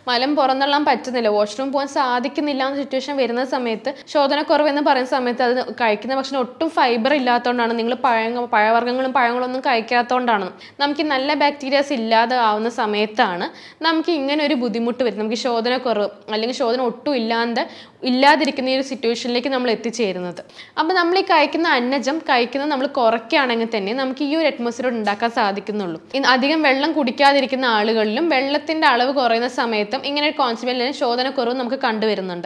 മലം പുറന്തള്ളാൻ പറ്റുന്നില്ല വാഷ്റൂം പോകാൻ സാധിക്കുന്നില്ല എന്ന സിറ്റുവേഷൻ വരുന്ന സമയത്ത് ശോധനക്കുറവ് എന്ന് പറയുന്ന സമയത്ത് അത് കഴിക്കുന്ന ഭക്ഷണം ഒട്ടും ഫൈബർ ഇല്ലാത്തതുകൊണ്ടാണ് നിങ്ങൾ പഴങ്ങ പഴവർഗ്ഗങ്ങളും പഴങ്ങളൊന്നും കഴിക്കാത്തതുകൊണ്ടാണ് നമുക്ക് ഈ നല്ല ബാക്ടീരിയാസ് ഇല്ലാതെ ആവുന്ന സമയത്താണ് നമുക്ക് ഇങ്ങനെ ഒരു ബുദ്ധിമുട്ട് വരുന്നത് നമുക്ക് ഈ ശോധനക്കുറവ് അല്ലെങ്കിൽ ശോധന ഒട്ടും ഇല്ലാതെ ഇല്ലാതിരിക്കുന്ന ഈ ഒരു സിറ്റുവേഷനിലേക്ക് നമ്മൾ എത്തിച്ചേരുന്നത് അപ്പോൾ നമ്മൾ ഈ കഴിക്കുന്ന അന്നജം കഴിക്കുന്നത് നമ്മൾ കുറയ്ക്കുകയാണെങ്കിൽ തന്നെ നമുക്ക് ഈ ഒരു അറ്റ്മോസ്ഫിയർ ഉണ്ടാക്കാൻ സാധിക്കുന്നുള്ളൂ ഇന്ന് അധികം വെള്ളം കുടിക്കാതിരിക്കുന്ന ആളുകളിലും വെള്ളത്തിന്റെ അളവ് കുറയുന്ന സമയത്തും ഇങ്ങനെ ഒരു കോൺസിബിൾ ശോധനക്കുറവ് നമുക്ക് കണ്ടുവരുന്നുണ്ട്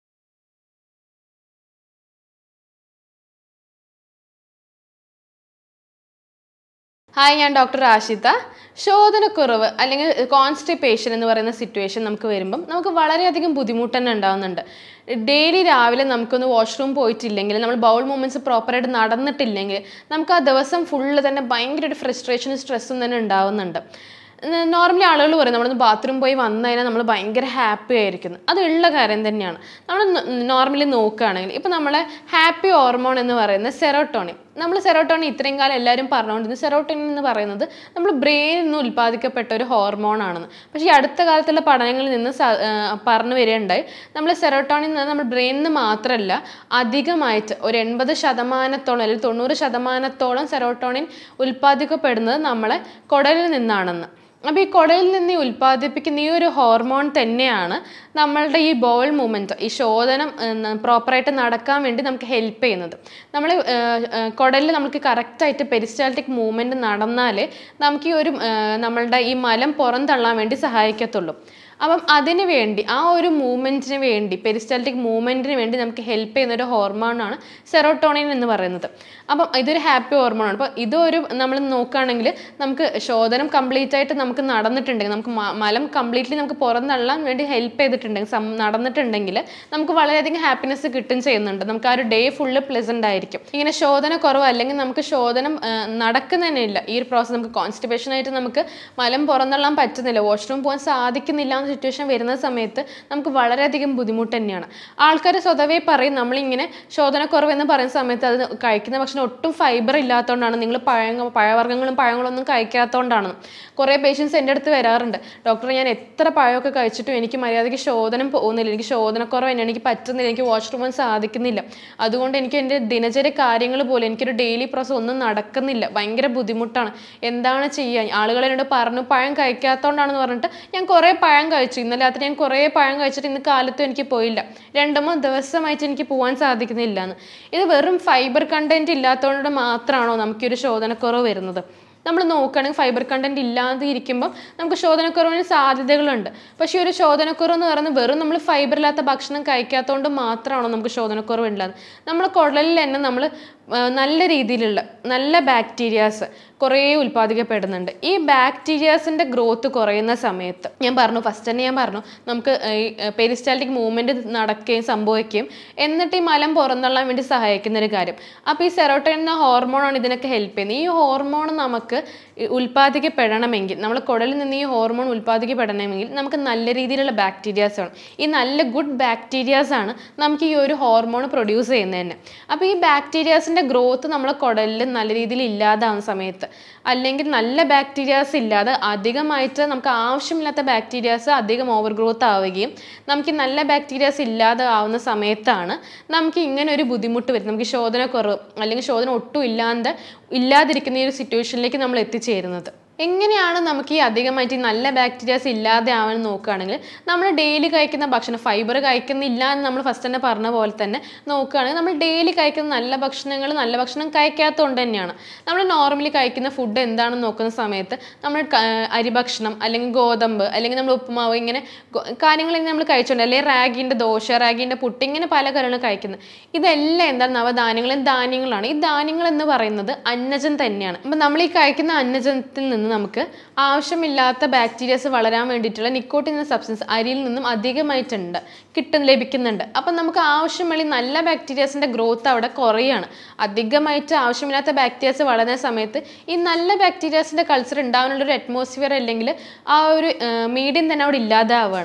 ഹായ് ഞാൻ ഡോക്ടർ ആഷിത ശോധനക്കുറവ് അല്ലെങ്കിൽ കോൺസ്റ്റിപ്പേഷൻ എന്ന് പറയുന്ന സിറ്റുവേഷൻ നമുക്ക് വരുമ്പം നമുക്ക് വളരെയധികം ബുദ്ധിമുട്ട് തന്നെ ഉണ്ടാകുന്നുണ്ട് ഡെയിലി രാവിലെ നമുക്കൊന്ന് വാഷ്റൂം പോയിട്ടില്ലെങ്കിൽ നമ്മൾ ബൗൾ മൂവ്മെൻറ്റ്സ് പ്രോപ്പറായിട്ട് നടന്നിട്ടില്ലെങ്കിൽ നമുക്ക് ആ ദിവസം ഫുള്ള് തന്നെ ഭയങ്കര ഒരു ഫ്രസ്ട്രേഷനും സ്ട്രെസ്സും തന്നെ ഉണ്ടാവുന്നുണ്ട് നോർമലി ആളുകൾ പറയും നമ്മളൊന്ന് ബാത്റൂം പോയി വന്നു കഴിഞ്ഞാൽ നമ്മൾ ഭയങ്കര ഹാപ്പി ആയിരിക്കുന്നു അത് ഉള്ള കാര്യം തന്നെയാണ് നമ്മൾ നോർമലി നോക്കുകയാണെങ്കിൽ ഇപ്പം നമ്മളെ ഹാപ്പി ഹോർമോൺ എന്ന് പറയുന്നത് സെറോട്ടോണിൻ നമ്മൾ സെറോട്ടോണിൻ ഇത്രയും കാലം എല്ലാവരും പറഞ്ഞുകൊണ്ടിരുന്നു സെറോട്ടോണിൻ എന്ന് പറയുന്നത് നമ്മൾ ബ്രെയിനിൽ നിന്ന് ഉൽപ്പാദിക്കപ്പെട്ട ഒരു ഹോർമോൺ ആണെന്ന് പക്ഷേ ഈ അടുത്ത കാലത്തുള്ള പഠനങ്ങളിൽ നിന്ന് സ- ആ, പറഞ്ഞു വരികയുണ്ടായി നമ്മൾ സെറോട്ടോണിൻ എന്ന് നമ്മൾ ബ്രെയിനിൽ നിന്ന് മാത്രമല്ല അധികമായിട്ട് ഒരു എൺപത് ശതമാനത്തോളം അല്ലെങ്കിൽ തൊണ്ണൂറ് ശതമാനത്തോളം സെറോട്ടോണിൻ ഉൽപ്പാദിക്കപ്പെടുന്നത് നമ്മളെ കുടലിൽ നിന്നാണെന്ന് അപ്പോൾ ഈ കുടലിൽ നിന്ന് ഈ ഉൽപ്പാദിപ്പിക്കുന്ന ഈ ഒരു ഹോർമോൺ തന്നെയാണ് നമ്മളുടെ ഈ ബോൾ മൂവ്മെൻറ്റ് ഈ ശോധനം പ്രോപ്പറായിട്ട് നടക്കാൻ വേണ്ടി നമുക്ക് ഹെൽപ്പ് ചെയ്യുന്നത് നമ്മൾ കുടലിൽ നമുക്ക് കറക്റ്റായിട്ട് പെരിസ്റ്റാൾട്ടിക് മൂവ്മെൻറ്റ് നടന്നാലേ നമുക്ക് ഈ ഒരു ആ, നമ്മളുടെ ഈ മലം പുറന്തള്ളാൻ വേണ്ടി സഹായിക്കത്തുള്ളൂ അപ്പം അതിന് വേണ്ടി ആ ഒരു മൂവ്മെൻറ്റിന് വേണ്ടി പെരിസ്റ്റാൾട്ടിക് മൂവ്മെൻറ്റിന് വേണ്ടി നമുക്ക് ഹെൽപ്പ് ചെയ്യുന്ന ഒരു ഹോർമോണാണ് സെറോട്ടോണിൻ എന്ന് പറയുന്നത് അപ്പം ഇതൊരു ഹാപ്പി ഹോർമോണാണ് അപ്പോൾ ഇതൊരു നമ്മൾ നോക്കുകയാണെങ്കിൽ നമുക്ക് ശോധനം കംപ്ലീറ്റ് ആയിട്ട് നമുക്ക് നടന്നിട്ടുണ്ടെങ്കിൽ നമുക്ക് മ- മലം കംപ്ലീറ്റ്ലി നമുക്ക് പുറന്തള്ളാൻ വേണ്ടി ഹെൽപ്പ് ചെയ്തിട്ടുണ്ടെങ്കിൽ സം- നടന്നിട്ടുണ്ടെങ്കിൽ നമുക്ക് വളരെയധികം ഹാപ്പിനെസ് കിട്ടും ചെയ്യുന്നുണ്ട് നമുക്ക് ആ ഒരു ഡേ ഫുള്ള് പ്ലസൻ്റ് ആയിരിക്കും ഇങ്ങനെ ശോധന കുറവ് അല്ലെങ്കിൽ നമുക്ക് ശോധനം ആ, നടക്കുന്നതന്നെ ഇല്ല ഈ ഒരു പ്രോസസ്സ് നമുക്ക് കോൺസ്റ്റിപ്പേഷൻ ആയിട്ട് നമുക്ക് മലം പുറന്തള്ളാൻ പറ്റുന്നില്ല വാഷ്റൂം പോകാൻ സാധിക്കുന്നില്ല എന്ന സിറ്റുവേഷൻ വരുന്ന സമയത്ത് നമുക്ക് വളരെയധികം ബുദ്ധിമുട്ട് തന്നെയാണ് ആൾക്കാർ സ്വതവേ പറയും നമ്മളിങ്ങനെ ശോധനക്കുറവ് എന്ന് പറയുന്ന സമയത്ത് അത് കഴിക്കുന്ന ഭക്ഷണം ഒട്ടും ഫൈബർ ഇല്ലാത്തതുകൊണ്ടാണ് നിങ്ങൾ പഴങ്ങ പഴവർഗ്ഗങ്ങളും പഴങ്ങളൊന്നും കഴിക്കാത്തതുകൊണ്ടാണ് കുറേ പേഷ്യൻസ് എൻ്റെ അടുത്ത് വരാറുണ്ട് ഡോക്ടർ ഞാൻ എത്ര പഴമൊക്കെ കഴിച്ചിട്ടും എനിക്ക് മര്യാദയ്ക്ക് ശോധനം പോകുന്നില്ല എനിക്ക് ശോധനക്കുറവ് തന്നെയാണ് എനിക്ക് പറ്റുന്നില്ല എനിക്ക് വാഷ്റൂം പോകാൻ സാധിക്കുന്നില്ല അതുകൊണ്ട് എനിക്ക് എൻ്റെ ദിനചര്യ കാര്യങ്ങൾ പോലും എനിക്കൊരു ഡെയിലി പ്രോസസ് ഒന്നും നടക്കുന്നില്ല ഭയങ്കര ബുദ്ധിമുട്ടാണ് എന്താണ് ചെയ്യുക ആളുകൾ എന്നോട് പറഞ്ഞു പഴം കഴിക്കാത്തതുകൊണ്ടാണെന്ന് പറഞ്ഞിട്ട് ഞാൻ കുറേ പഴം കഴിച്ചു ഇന്നലെ രാത്രി ഞാൻ കുറേ പഴം കഴിച്ചിട്ട് ഇന്ന് കാലത്തും എനിക്ക് പോയില്ല രണ്ട് മൂന്ന് ദിവസമായിട്ട് എനിക്ക് പോകാൻ സാധിക്കുന്നില്ല എന്ന് ഇത് വെറും ഫൈബർ കണ്ടന്റ് ഇല്ലാത്തതുകൊണ്ട് മാത്രമാണോ നമുക്ക് ഈ ഒരു ശോധനക്കുറവ് വരുന്നത് നമ്മൾ നോക്കുകയാണെങ്കിൽ ഫൈബർ കണ്ടന്റ് ഇല്ലാതെ ഇരിക്കുമ്പോൾ നമുക്ക് ശോധനക്കുറവിന് സാധ്യതകളുണ്ട് പക്ഷേ ഈ ഒരു ശോധനക്കുറവ് എന്ന് പറയുന്നത് വെറും നമ്മൾ ഫൈബർ ഇല്ലാത്ത ഭക്ഷണം കഴിക്കാത്തതുകൊണ്ട് മാത്രമാണോ നമുക്ക് ശോധനക്കുറവ് ഉണ്ടാകുന്നത് നമ്മൾ കുടലിൽ തന്നെ നമ്മൾ നല്ല രീതിയിലുള്ള നല്ല ബാക്ടീരിയാസ് കുറേ ഉൽപ്പാദിക്കപ്പെടുന്നുണ്ട് ഈ ബാക്ടീരിയാസിൻ്റെ ഗ്രോത്ത് കുറയുന്ന സമയത്ത് ഞാൻ പറഞ്ഞു ഫസ്റ്റ് തന്നെ ഞാൻ പറഞ്ഞു നമുക്ക് ഈ പെരിസ്റ്റാൾട്ടിക് മൂവ്മെൻറ്റ് നടക്കുകയും സംഭവിക്കുകയും എന്നിട്ട് ഈ മലം പുറന്തള്ളാൻ വേണ്ടി സഹായിക്കുന്ന ഒരു കാര്യം അപ്പോൾ ഈ സെറോട്ടോണിൻ എന്ന ഹോർമോണാണ് ഇതിനൊക്കെ ഹെൽപ്പ് ചെയ്യുന്നത് ഈ ഹോർമോൺ നമുക്ക് ഈ ഉൽപ്പാദിക്കപ്പെടണമെങ്കിൽ നമ്മൾ കുടലിൽ നിന്ന് ഈ ഹോർമോൺ ഉൽപ്പാദിക്കപ്പെടണമെങ്കിൽ നമുക്ക് നല്ല രീതിയിലുള്ള ബാക്ടീരിയാസ് വേണം ഈ നല്ല ഗുഡ് ബാക്ടീരിയാസ് ആണ് നമുക്ക് ഈ ഒരു ഹോർമോൺ പ്രൊഡ്യൂസ് ചെയ്യുന്നത് തന്നെ അപ്പോൾ ഈ ബാക്ടീരിയാസിൻ്റെ ഗ്രോത്ത് നമ്മളെ കുടലിൽ നല്ല രീതിയിൽ ഇല്ലാതാവുന്ന സമയത്ത് അല്ലെങ്കിൽ നല്ല ബാക്ടീരിയാസ് ഇല്ലാതെ അധികമായിട്ട് നമുക്ക് ആവശ്യമില്ലാത്ത ബാക്ടീരിയാസ് അധികം ഓവർ ഗ്രോത്ത് ആവുകയും നമുക്ക് ഈ നല്ല ബാക്ടീരിയാസ് ഇല്ലാതെ ആവുന്ന സമയത്താണ് നമുക്ക് ഇങ്ങനെ ഒരു ബുദ്ധിമുട്ട് വരുന്നത് നമുക്ക് ഈ ശോധനക്കുറവ് അല്ലെങ്കിൽ ശോധന ഒട്ടും ഇല്ലാതെ ഇല്ലാതിരിക്കുന്ന ഈ ഒരു സിറ്റുവേഷനിലേക്ക് നമ്മൾ എത്തിച്ചേരുന്നത് എങ്ങനെയാണ് നമുക്ക് ഈ അധികമായിട്ട് ഈ നല്ല ബാക്ടീരിയാസ് ഇല്ലാതെ ആവാൻ നോക്കുകയാണെങ്കിൽ നമ്മൾ ഡെയിലി കഴിക്കുന്ന ഭക്ഷണം ഫൈബർ കഴിക്കുന്നില്ല എന്ന് നമ്മൾ ഫസ്റ്റ് തന്നെ പറഞ്ഞ പോലെ തന്നെ നോക്കുകയാണെങ്കിൽ നമ്മൾ ഡെയിലി കഴിക്കുന്ന നല്ല ഭക്ഷണങ്ങൾ നല്ല ഭക്ഷണം കഴിക്കാത്തതുകൊണ്ട് തന്നെയാണ് നമ്മൾ നോർമലി കഴിക്കുന്ന ഫുഡ് എന്താണെന്ന് നോക്കുന്ന സമയത്ത് നമ്മൾ ക- അരിഭക്ഷണം അല്ലെങ്കിൽ ഗോതമ്പ് അല്ലെങ്കിൽ നമ്മൾ ഉപ്പുമാവ് ഇങ്ങനെ ഗോ- കാര്യങ്ങൾ ഇങ്ങനെ നമ്മൾ കഴിച്ചുകൊണ്ട് അല്ലെങ്കിൽ റാഗിൻ്റെ ദോശ റാഗിൻ്റെ പുട്ട് ഇങ്ങനെ പല കാര്യങ്ങളും കഴിക്കുന്നത് ഇതെല്ലാം എന്താണ് നവധാന്യങ്ങളും ധാന്യങ്ങളാണ് ഈ ധാന്യങ്ങൾ എന്ന് പറയുന്നത് അന്നജം തന്നെയാണ് അപ്പം നമ്മൾ ഈ കഴിക്കുന്ന അന്നജത്തിൽ നിന്ന് നമുക്ക് ആവശ്യമില്ലാത്ത ബാക്ടീരിയസ് വളരാൻ വേണ്ടിയിട്ടുള്ള നിക്കോട്ടിൻ എന്ന സബ്സ്റ്റൻസ് അരിയിൽ നിന്നും അധികമായിട്ടുണ്ട് കിട്ടും ലഭിക്കുന്നുണ്ട് അപ്പം നമുക്ക് ആവശ്യമുള്ള ഈ നല്ല ബാക്ടീരിയസിൻ്റെ ഗ്രോത്ത് അവിടെ കുറയാണ് അധികമായിട്ട് ആവശ്യമില്ലാത്ത ബാക്ടീരിയസ് വളരുന്ന സമയത്ത് ഈ നല്ല ബാക്ടീരിയസിൻ്റെ കൾച്ചർ ഉണ്ടാവാനുള്ള ഒരു അറ്റ്മോസ്ഫിയർ അല്ലെങ്കിൽ ആ ഒരു മീഡിയം തന്നെ അവിടെ ഇല്ലാതാവുകയാണ്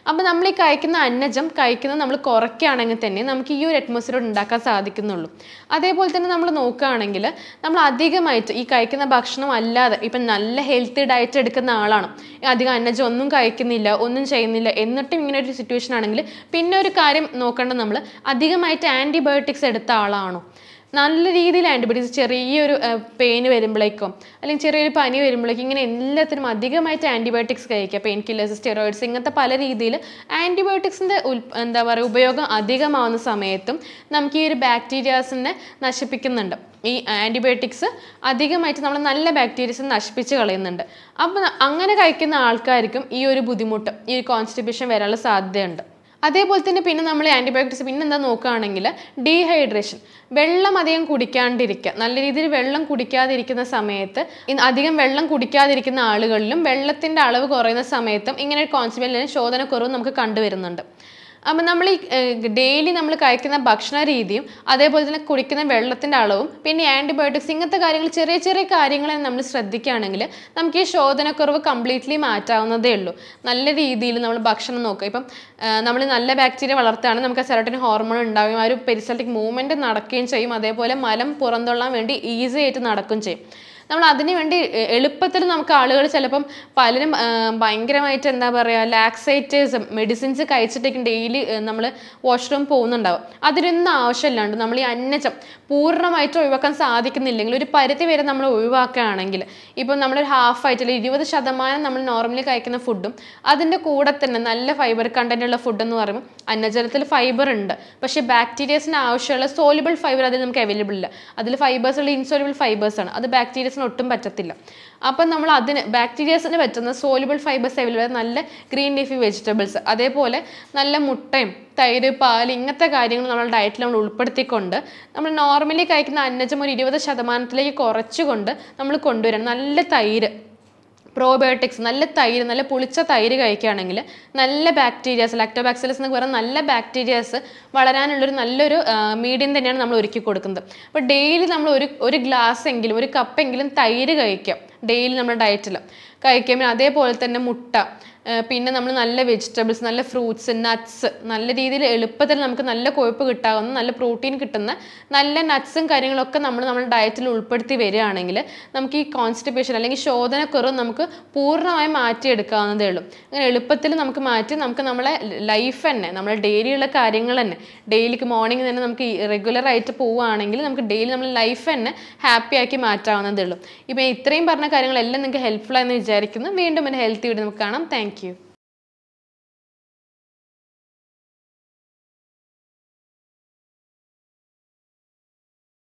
അപ്പോൾ നമ്മൾ ഈ കഴിക്കുന്ന അന്നജം കഴിക്കുന്നത് നമ്മൾ കുറയ്ക്കുകയാണെങ്കിൽ തന്നെ നമുക്ക് ഈ ഒരു അറ്റ്മോസ്ഫിയർ ഉണ്ടാക്കാൻ സാധിക്കുന്നുള്ളൂ അതേപോലെ തന്നെ നമ്മൾ നോക്കുകയാണെങ്കിൽ നമ്മൾ അധികമായിട്ട് ഈ കഴിക്കുന്ന ഭക്ഷണം അല്ലാതെ ഇപ്പം നല്ല ഹെൽത്തി ഡയറ്റ് എടുക്കുന്ന ആളാണ് അധികം അന്നജം ഒന്നും കഴിക്കുന്നില്ല ഒന്നും ചെയ്യുന്നില്ല എന്നിട്ടും ഇങ്ങനെ ഒരു സിറ്റുവേഷൻ ആണെങ്കിൽ പിന്നെ ഒരു കാര്യം നോക്കേണ്ടത് നമ്മൾ അധികമായിട്ട് ആൻറ്റിബയോട്ടിക്സ് എടുത്ത ആളാണോ നല്ല രീതിയിൽ ആൻറ്റിബയോട്ടിക്സ് ചെറിയൊരു പെയിൻ വരുമ്പോഴേക്കും അല്ലെങ്കിൽ ചെറിയൊരു പനി വരുമ്പോഴേക്കും ഇങ്ങനെ എല്ലാത്തിനും അധികമായിട്ട് ആൻറ്റിബയോട്ടിക്സ് കഴിക്കുക പെയിൻ കില്ലേഴ്സ് സ്റ്റെറോയിഡ്സ് ഇങ്ങനത്തെ പല രീതിയിൽ ആൻറ്റിബയോട്ടിക്സിൻ്റെ എന്താ പറയുക ഉപയോഗം അധികമാവുന്ന സമയത്തും നമുക്ക് ഈ ഒരു ബാക്ടീരിയാസിനെ നശിപ്പിക്കുന്നുണ്ട് ഈ ആൻറ്റിബയോട്ടിക്സ് അധികമായിട്ട് നമ്മൾ നല്ല ബാക്ടീരിയസ് നശിപ്പിച്ച് കളയുന്നുണ്ട് അപ്പോൾ അങ്ങനെ കഴിക്കുന്ന ആൾക്കാർക്കും ഈ ഒരു ബുദ്ധിമുട്ട് ഈ ഒരു കോൺസ്റ്റിപ്പേഷൻ വരാനുള്ള സാധ്യതയുണ്ട് അതേപോലെ തന്നെ പിന്നെ നമ്മൾ ആൻറ്റിബയോട്ടിക്സ് പിന്നെ എന്താ നോക്കുകയാണെങ്കിൽ ഡീഹൈഡ്രേഷൻ വെള്ളം അധികം കുടിക്കാണ്ടിരിക്കുക നല്ല രീതിയിൽ വെള്ളം കുടിക്കാതിരിക്കുന്ന സമയത്ത് ഇന്ന് അധികം വെള്ളം കുടിക്കാതിരിക്കുന്ന ആളുകളിലും വെള്ളത്തിൻ്റെ അളവ് കുറയുന്ന സമയത്തും ഇങ്ങനെ ഒരു കോൺസ്റ്റിപ്പേഷൻ ശോധനക്കുറവ് നമുക്ക് കണ്ടുവരുന്നുണ്ട് അപ്പം നമ്മൾ ഈ ഡെയിലി നമ്മൾ കഴിക്കുന്ന ഭക്ഷണ രീതിയും അതേപോലെ തന്നെ കുടിക്കുന്ന വെള്ളത്തിൻ്റെ അളവും പിന്നെ ആൻറ്റിബയോട്ടിക്സ് ഇങ്ങനത്തെ കാര്യങ്ങൾ ചെറിയ ചെറിയ കാര്യങ്ങൾ നമ്മൾ ശ്രദ്ധിക്കുകയാണെങ്കിൽ നമുക്ക് ഈ ശോധനക്കുറവ് കംപ്ലീറ്റ്ലി മാറ്റാവുന്നതേ ഉള്ളൂ നല്ല രീതിയിൽ നമ്മൾ ഭക്ഷണം നോക്കുക ഇപ്പം നമ്മൾ നല്ല ബാക്ടീരിയ വളർത്തുകയാണെങ്കിൽ നമുക്ക് സെറോട്ടിൻ ഹോർമോൺ ഉണ്ടാവുകയും ആ ഒരു പെരിസൽറ്റിക് മൂവ്മെൻറ്റ് നടക്കുകയും ചെയ്യും അതേപോലെ മലം പുറന്തള്ളാൻ വേണ്ടി ഈസി ആയിട്ട് നടക്കുകയും ചെയ്യും നമ്മൾ അതിന് വേണ്ടി എ- എളുപ്പത്തിൽ നമുക്ക് ആളുകൾ ചിലപ്പം പലരും ആ, ഭയങ്കരമായിട്ട് എന്താ പറയുക ലാക്സേറ്റേഴ്സ് മെഡിസിൻസ് കഴിച്ചിട്ടേക്കും ഡെയിലി നമ്മൾ വാഷ്റൂം പോകുന്നുണ്ടാവും അതിനൊന്നും ആവശ്യമില്ലാണ്ട് നമ്മൾ ഈ അന്നജം പൂർണ്ണമായിട്ട് ഒഴിവാക്കാൻ സാധിക്കുന്നില്ലെങ്കിൽ ഒരു പരിധി വരെ നമ്മൾ ഒഴിവാക്കുകയാണെങ്കിൽ ഇപ്പം നമ്മളൊരു ഹാഫ് ആയിട്ട് അല്ലെങ്കിൽ ഇരുപത് ശതമാനം നമ്മൾ നോർമലി കഴിക്കുന്ന ഫുഡും അതിൻ്റെ കൂടെ തന്നെ നല്ല ഫൈബർ കണ്ടന്റ് ഉള്ള ഫുഡ് എന്ന് പറയുമ്പോൾ അന്നജലത്തിൽ ഫൈബർ ഉണ്ട് പക്ഷേ ബാക്ടീരിയസിന് ആവശ്യമുള്ള സോലിബിൾ ഫൈബർ അതിൽ നമുക്ക് അവൈലബിൾ ഇല്ല അതിൽ ഫൈബേഴ്സ് ഉള്ള ഇൻസോലിബിൾ ഫൈബേഴ്സ് ആണ് അത് ബാക്ടീരിയസിന് ഒട്ടും പറ്റത്തില്ല അപ്പം നമ്മൾ അതിന് ബാക്ടീരിയസിന് പറ്റുന്ന സോലിബിൾ ഫൈബേഴ്സ് അവൈലബിൾ നല്ല ഗ്രീൻ ലീഫി വെജിറ്റബിൾസ് അതേപോലെ നല്ല മുട്ടയും തൈര് പാൽ ഇങ്ങനത്തെ കാര്യങ്ങൾ നമ്മുടെ ഡയറ്റിൽ നമ്മൾ ഉൾപ്പെടുത്തിക്കൊണ്ട് നമ്മൾ നോർമലി കഴിക്കുന്ന അന്നജം ഒരു ഇരുപത് ശതമാനത്തിലേക്ക് കുറച്ചുകൊണ്ട് നമ്മൾ കൊണ്ടുവരണം നല്ല തൈര് പ്രോബയോട്ടിക്സ് നല്ല തൈര് നല്ല പുളിച്ച തൈര് കഴിക്കുകയാണെങ്കിൽ നല്ല ബാക്ടീരിയാസ് ലാക്ടോബാക്സിലസ് എന്നൊക്കെ പറയുന്ന നല്ല ബാക്ടീരിയാസ് വളരാനുള്ളൊരു നല്ലൊരു മീഡിയം തന്നെയാണ് നമ്മൾ ഒരുക്കി കൊടുക്കുന്നത് അപ്പോൾ ഡെയിലി നമ്മൾ ഒരു ഒരു ഗ്ലാസ് എങ്കിലും ഒരു കപ്പെങ്കിലും തൈര് കഴിക്കാം ഡെയിലി നമ്മുടെ ഡയറ്റിൽ കഴിക്കുമ്പോൾ അതേപോലെ തന്നെ മുട്ട ആ, പിന്നെ നമ്മൾ നല്ല വെജിറ്റബിൾസ് നല്ല ഫ്രൂട്ട്സ് നട്ട്സ് നല്ല രീതിയിൽ എളുപ്പത്തിൽ നമുക്ക് നല്ല കൊഴുപ്പ് കിട്ടാവുന്ന നല്ല പ്രോട്ടീൻ കിട്ടുന്ന നല്ല നട്ട്സും കാര്യങ്ങളൊക്കെ നമ്മൾ നമ്മുടെ ഡയറ്റിൽ ഉൾപ്പെടുത്തി വരികയാണെങ്കിൽ നമുക്ക് ഈ കോൺസ്റ്റിപ്പേഷൻ അല്ലെങ്കിൽ ശോധനക്കുറവ് നമുക്ക് പൂർണ്ണമായും മാറ്റിയെടുക്കാവുന്നതേ ഉള്ളൂ അങ്ങനെ എളുപ്പത്തിൽ നമുക്ക് മാറ്റി നമുക്ക് നമ്മളെ ലൈഫ് തന്നെ നമ്മളെ ഡെയിലിയുള്ള കാര്യങ്ങൾ തന്നെ ഡെയിലിക്ക് മോർണിംഗ് തന്നെ നമുക്ക് റെഗുലർ ആയിട്ട് പോവുകയാണെങ്കിൽ നമുക്ക് ഡെയിലി നമ്മൾ ലൈഫ് തന്നെ ഹാപ്പി ആക്കി മാറ്റാവുന്നതേ ഉള്ളൂ ഇപ്പം ഇത്രയും പറഞ്ഞ കാര്യങ്ങളെല്ലാം നിങ്ങൾക്ക് ഹെൽപ്ഫുൾ ആയെന്ന് വിചാരിക്കുന്നു വീണ്ടും ഒരു ഹെൽത്തി വീഡിയോ നമുക്ക് കാണാം താങ്ക് യു